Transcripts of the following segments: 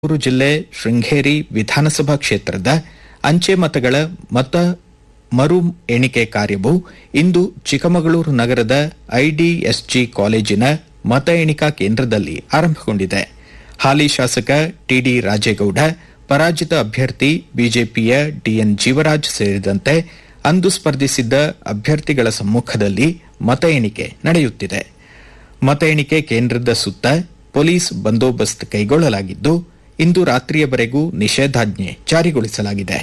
ಚಿಕ್ಕಮಗಳೂರು ಜಿಲ್ಲೆ ಶೃಂಗೇರಿ ವಿಧಾನಸಭಾ ಕ್ಷೇತ್ರದ ಅಂಚೆ ಮತಗಳ ಮತ ಮರು ಎಣಿಕೆ ಕಾರ್ಯವು ಇಂದು ಚಿಕ್ಕಮಗಳೂರು ನಗರದ ಐಡಿಎಸ್ಜಿ ಕಾಲೇಜಿನ ಮತ ಎಣಿಕಾ ಕೇಂದ್ರದಲ್ಲಿ ಆರಂಭಗೊಂಡಿದೆ ಹಾಲಿ ಶಾಸಕ ಟಿಡಿ ರಾಜೇಗೌಡ ಪರಾಜಿತ ಅಭ್ಯರ್ಥಿ ಬಿಜೆಪಿಯ ಡಿಎನ್ ಜೀವರಾಜ್ ಸೇರಿದಂತೆ ಅಂದು ಸ್ಪರ್ಧಿಸಿದ್ದ ಅಭ್ಯರ್ಥಿಗಳ ಸಮ್ಮುಖದಲ್ಲಿ ಮತ ಎಣಿಕೆ ನಡೆಯುತ್ತಿದೆ ಮತ ಎಣಿಕೆ ಕೇಂದ್ರದ ಸುತ್ತ ಪೊಲೀಸ್ ಬಂದೋಬಸ್ತ್ ಕೈಗೊಳ್ಳಲಾಗಿದ್ದು ಇಂದು ರಾತ್ರಿಯವರೆಗೂ ನಿಷೇಧಾಜ್ಞೆ ಜಾರಿಗೊಳಿಸಲಾಗಿದೆ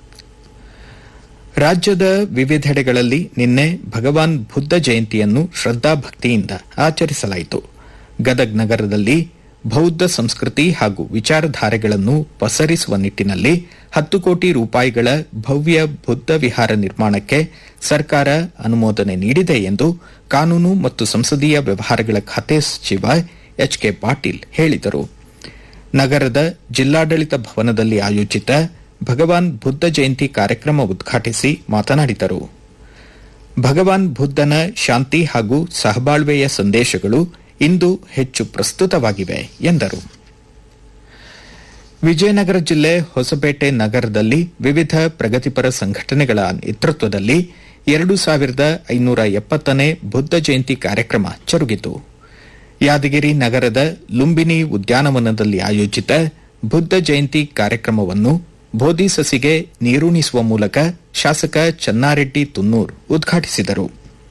ರಾಜ್ಯದ ವಿವಿಧೆಡೆಗಳಲ್ಲಿ ನಿನ್ನೆ ಭಗವಾನ್ ಬುದ್ಧ ಜಯಂತಿಯನ್ನು ಶ್ರದ್ದಾಭಕ್ತಿಯಿಂದ ಆಚರಿಸಲಾಯಿತು ಗದಗ್ ನಗರದಲ್ಲಿ ಬೌದ್ಧ ಸಂಸ್ಕೃತಿ ಹಾಗೂ ವಿಚಾರಧಾರೆಗಳನ್ನು ಪಸರಿಸುವ ನಿಟ್ಟಿನಲ್ಲಿ ಹತ್ತು ಕೋಟಿ ರೂಪಾಯಿಗಳ ಭವ್ಯ ಬುದ್ಧ ವಿಹಾರ ನಿರ್ಮಾಣಕ್ಕೆ ಸರ್ಕಾರ ಅನುಮೋದನೆ ನೀಡಿದೆ ಎಂದು ಕಾನೂನು ಮತ್ತು ಸಂಸದೀಯ ವ್ಯವಹಾರಗಳ ಖಾತೆ ಸಚಿವ ಎಚ್ ಕೆ ಪಾಟೀಲ್ ಹೇಳಿದರು ನಗರದ ಜಿಲ್ಲಾಡಳಿತ ಭವನದಲ್ಲಿ ಆಯೋಜಿತ ಭಗವಾನ್ ಬುದ್ಧ ಜಯಂತಿ ಕಾರ್ಯಕ್ರಮ ಉದ್ಘಾಟಿಸಿ ಮಾತನಾಡಿದರು ಭಗವಾನ್ ಬುದ್ದನ ಶಾಂತಿ ಹಾಗೂ ಸಹಬಾಳ್ವೆಯ ಸಂದೇಶಗಳು ಇಂದು ಹೆಚ್ಚು ಪ್ರಸ್ತುತವಾಗಿವೆ ಎಂದರು ವಿಜಯನಗರ ಜಿಲ್ಲೆ ಹೊಸಪೇಟೆ ನಗರದಲ್ಲಿ ವಿವಿಧ ಪ್ರಗತಿಪರ ಸಂಘಟನೆಗಳ ನೇತೃತ್ವದಲ್ಲಿ ಎರಡು ಸಾವಿರದ ಐನೂರ ಎಪ್ಪತ್ತನೇ ಬುದ್ಧ ಜಯಂತಿ ಕಾರ್ಯಕ್ರಮ ಜರುಗಿತು ಯಾದಗಿರಿ ನಗರದ ಲುಂಬಿನಿ ಉದ್ಯಾನವನದಲ್ಲಿ ಆಯೋಜಿತ ಬುದ್ಧ ಜಯಂತಿ ಕಾರ್ಯಕ್ರಮವನ್ನು ಬೋಧಿ ಸಸಿಗೆ ನೀರುಣಿಸುವ ಮೂಲಕ ಶಾಸಕ ಚನ್ನಾರೆಡ್ಡಿ ತುನ್ನೂರ್ ಉದ್ಘಾಟಿಸಿದರು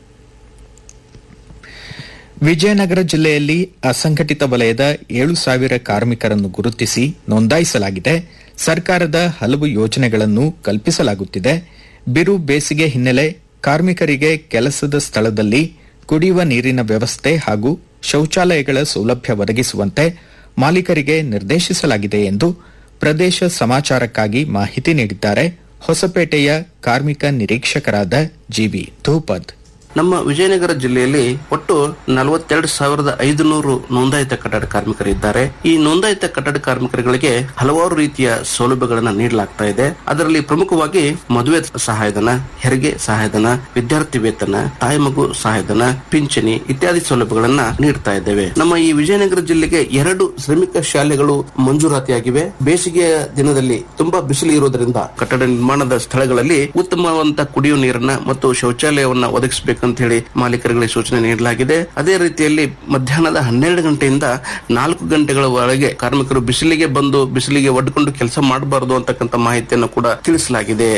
ವಿಜಯನಗರ ಜಿಲ್ಲೆಯಲ್ಲಿ ಅಸಂಘಟಿತ ವಲಯದ ಏಳು ಸಾವಿರ ಕಾರ್ಮಿಕರನ್ನು ಗುರುತಿಸಿ ನೋಂದಾಯಿಸಲಾಗಿದೆ ಸರ್ಕಾರದ ಹಲವು ಯೋಜನೆಗಳನ್ನು ಕಲ್ಪಿಸಲಾಗುತ್ತಿದೆ ಬಿರು ಬೇಸಿಗೆ ಹಿನ್ನೆಲೆ ಕಾರ್ಮಿಕರಿಗೆ ಕೆಲಸದ ಸ್ಥಳದಲ್ಲಿ ಕುಡಿಯುವ ನೀರಿನ ವ್ಯವಸ್ಥೆ ಹಾಗೂ ಶೌಚಾಲಯಗಳ ಸೌಲಭ್ಯ ಒದಗಿಸುವಂತೆ ಮಾಲೀಕರಿಗೆ ನಿರ್ದೇಶಿಸಲಾಗಿದೆ ಎಂದು ಪ್ರದೇಶ ಸಮಾಚಾರಕ್ಕಾಗಿ ಮಾಹಿತಿ ನೀಡಿದ್ದಾರೆ ಹೊಸಪೇಟೆಯ ಕಾರ್ಮಿಕ ನಿರೀಕ್ಷಕರಾದ ಜಿವಿ ಧೂಪದ್ ನಮ್ಮ ವಿಜಯನಗರ ಜಿಲ್ಲೆಯಲ್ಲಿ ಒಟ್ಟು ನಲವತ್ತೆರಡು ಸಾವಿರದ ಐದು ನೂರು ನೋಂದಾಯಿತ ಕಟ್ಟಡ ಕಾರ್ಮಿಕರಿದ್ದಾರೆ ಈ ನೋಂದಾಯಿತ ಕಟ್ಟಡ ಕಾರ್ಮಿಕರುಗಳಿಗೆ ಹಲವಾರು ರೀತಿಯ ಸೌಲಭ್ಯಗಳನ್ನು ನೀಡಲಾಗ್ತಾ ಇದೆ ಅದರಲ್ಲಿ ಪ್ರಮುಖವಾಗಿ ಮದುವೆ ಸಹಾಯಧನ ಹೆರಿಗೆ ಸಹಾಯಧನ ವಿದ್ಯಾರ್ಥಿ ವೇತನ ತಾಯಿ ಮಗು ಸಹಾಯಧನ ಪಿಂಚಣಿ ಇತ್ಯಾದಿ ಸೌಲಭ್ಯಗಳನ್ನ ನೀಡ್ತಾ ಇದ್ದೇವೆ ನಮ್ಮ ಈ ವಿಜಯನಗರ ಜಿಲ್ಲೆಗೆ ಎರಡು ಶ್ರಮಿಕ ಶಾಲೆಗಳು ಮಂಜೂರಾತಿಯಾಗಿವೆ ಬೇಸಿಗೆಯ ದಿನದಲ್ಲಿ ತುಂಬಾ ಬಿಸಿಲು ಇರುವುದರಿಂದ ಕಟ್ಟಡ ನಿರ್ಮಾಣದ ಸ್ಥಳಗಳಲ್ಲಿ ಉತ್ತಮವಂತ ಕುಡಿಯುವ ನೀರನ್ನ ಮತ್ತು ಶೌಚಾಲಯವನ್ನ ಒದಗಿಸಬೇಕಂತ ಹೇಳಿ ಮಾಲೀಕರುಗಳಿಗೆ ಸೂಚನೆ ನೀಡಲಾಗಿದೆ ಅದೇ ರೀತಿಯಲ್ಲಿ ಮಧ್ಯಾಹ್ನದ ಹನ್ನೆರಡು ಗಂಟೆಯಿಂದ ನಾಲ್ಕು ಗಂಟೆಗಳ ಒಳಗೆ ಕಾರ್ಮಿಕರು ಬಿಸಿಲಿಗೆ ಬಂದು ಬಿಸಿಲಿಗೆ ಒಡ್ಕೊಂಡು ಕೆಲಸ ಮಾಡಬಾರದು ಅಂತಕ್ಕಂಥ ಮಾಹಿತಿಯನ್ನು ಕೂಡ ತಿಳಿಸಲಾಗಿದೆ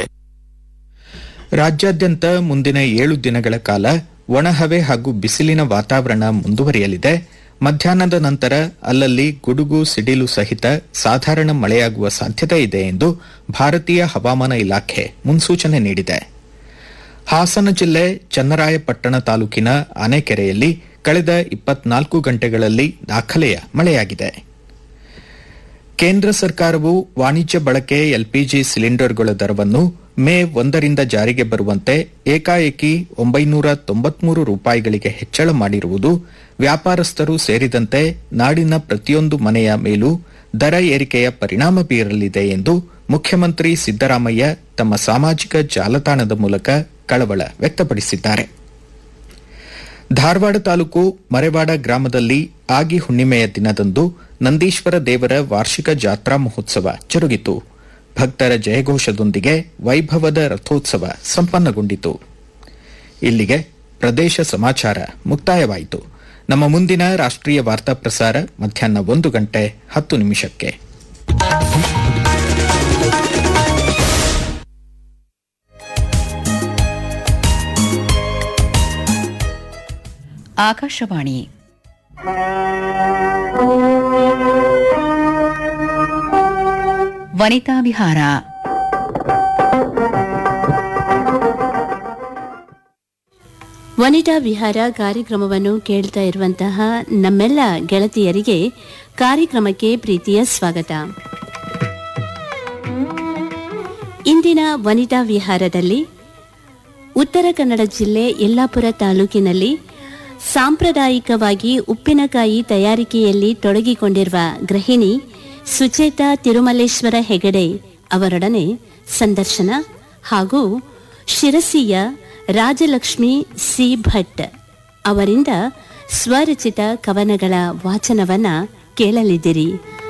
ರಾಜ್ಯಾದ್ಯಂತ ಮುಂದಿನ ಏಳು ದಿನಗಳ ಕಾಲ ಒಣಹವೆ ಹಾಗೂ ಬಿಸಿಲಿನ ವಾತಾವರಣ ಮುಂದುವರಿಯಲಿದೆ ಮಧ್ಯಾಹ್ನದ ನಂತರ ಅಲ್ಲಲ್ಲಿ ಗುಡುಗು ಸಿಡಿಲು ಸಹಿತ ಸಾಧಾರಣ ಮಳೆಯಾಗುವ ಸಾಧ್ಯತೆ ಇದೆ ಎಂದು ಭಾರತೀಯ ಹವಾಮಾನ ಇಲಾಖೆ ಮುನ್ಸೂಚನೆ ನೀಡಿದೆ ಹಾಸನ ಜಿಲ್ಲೆ ಚನ್ನರಾಯಪಟ್ಟಣ ತಾಲೂಕಿನ ಆನೆಕೆರೆಯಲ್ಲಿ ಕಳೆದ ಇಪ್ಪತ್ನಾಲ್ಕು ಗಂಟೆಗಳಲ್ಲಿ ದಾಖಲೆಯ ಮಳೆಯಾಗಿದೆ ಕೇಂದ್ರ ಸರ್ಕಾರವು ವಾಣಿಜ್ಯ ಬಳಕೆ ಎಲ್ಪಿಜಿ ಸಿಲಿಂಡರ್ಗಳ ದರವನ್ನು ಮೇ ಒಂದರಿಂದ ಜಾರಿಗೆ ಬರುವಂತೆ ಏಕಾಏಕಿ ಒಂಬೈನೂರ ತೊಂಬತ್ಮೂರು ರೂಪಾಯಿಗಳಿಗೆ ಹೆಚ್ಚಳ ಮಾಡಿರುವುದು ವ್ಯಾಪಾರಸ್ಥರು ಸೇರಿದಂತೆ ನಾಡಿನ ಪ್ರತಿಯೊಂದು ಮನೆಯ ಮೇಲೂ ದರ ಏರಿಕೆಯ ಪರಿಣಾಮ ಬೀರಲಿದೆ ಎಂದು ಮುಖ್ಯಮಂತ್ರಿ ಸಿದ್ದರಾಮಯ್ಯ ತಮ್ಮ ಸಾಮಾಜಿಕ ಜಾಲತಾಣದ ಮೂಲಕ ಕಳವಳ ವ್ಯಕ್ತಪಡಿಸಿದ್ದಾರೆ ಧಾರವಾಡ ತಾಲೂಕು ಮರೆವಾಡ ಗ್ರಾಮದಲ್ಲಿ ಆಗಿ ಹುಣ್ಣಿಮೆಯ ದಿನದಂದು ನಂದೀಶ್ವರ ದೇವರ ವಾರ್ಷಿಕ ಜಾತ್ರಾ ಮಹೋತ್ಸವ ಜರುಗಿತು ಭಕ್ತರ ಜಯಘೋಷದೊಂದಿಗೆ ವೈಭವದ ರಥೋತ್ಸವ ಸಂಪನ್ನಗೊಂಡಿತು ಇಲ್ಲಿಗೆ ಪ್ರದೇಶ ಸಮಾಚಾರ ಮುಕ್ತಾಯವಾಯಿತು ನಮ್ಮ ಮುಂದಿನ ರಾಷ್ಟ್ರೀಯ ವಾರ್ತಾ ಪ್ರಸಾರ ಮಧ್ಯಾಹ್ನ ಒಂದು ಗಂಟೆ ಹತ್ತು ನಿಮಿಷಕ್ಕೆ ಆಕಾಶವಾಣಿ ವನಿತಾ ವಿಹಾರ ವನಿತಾ ವಿಹಾರ ಕಾರ್ಯಕ್ರಮವನ್ನು ಕೇಳ್ತಾ ಇರುವಂತಹ ನಮ್ಮೆಲ್ಲ ಗೆಳತಿಯರಿಗೆ ಕಾರ್ಯಕ್ರಮಕ್ಕೆ ಪ್ರೀತಿಯ ಸ್ವಾಗತ ಇಂದಿನ ವನಿತಾ ವಿಹಾರದಲ್ಲಿ ಉತ್ತರ ಕನ್ನಡ ಜಿಲ್ಲೆ ಯಲ್ಲಾಪುರ ತಾಲೂಕಿನಲ್ಲಿ ಸಾಂಪ್ರದಾಯಿಕವಾಗಿ ಉಪ್ಪಿನಕಾಯಿ ತಯಾರಿಕೆಯಲ್ಲಿ ತೊಡಗಿಕೊಂಡಿರುವ ಗೃಹಿಣಿ ಸುಚೇತಾ ತಿರುಮಲೇಶ್ವರ ಹೆಗಡೆ ಅವರೊಡನೆ ಸಂದರ್ಶನ ಹಾಗೂ ಶಿರಸಿಯ ರಾಜಲಕ್ಷ್ಮಿ ಸಿ ಭಟ್ ಅವರಿಂದ ಸ್ವರಚಿತ ಕವನಗಳ ವಾಚನವನ್ನ ಕೇಳಲಿದ್ದೀರಿ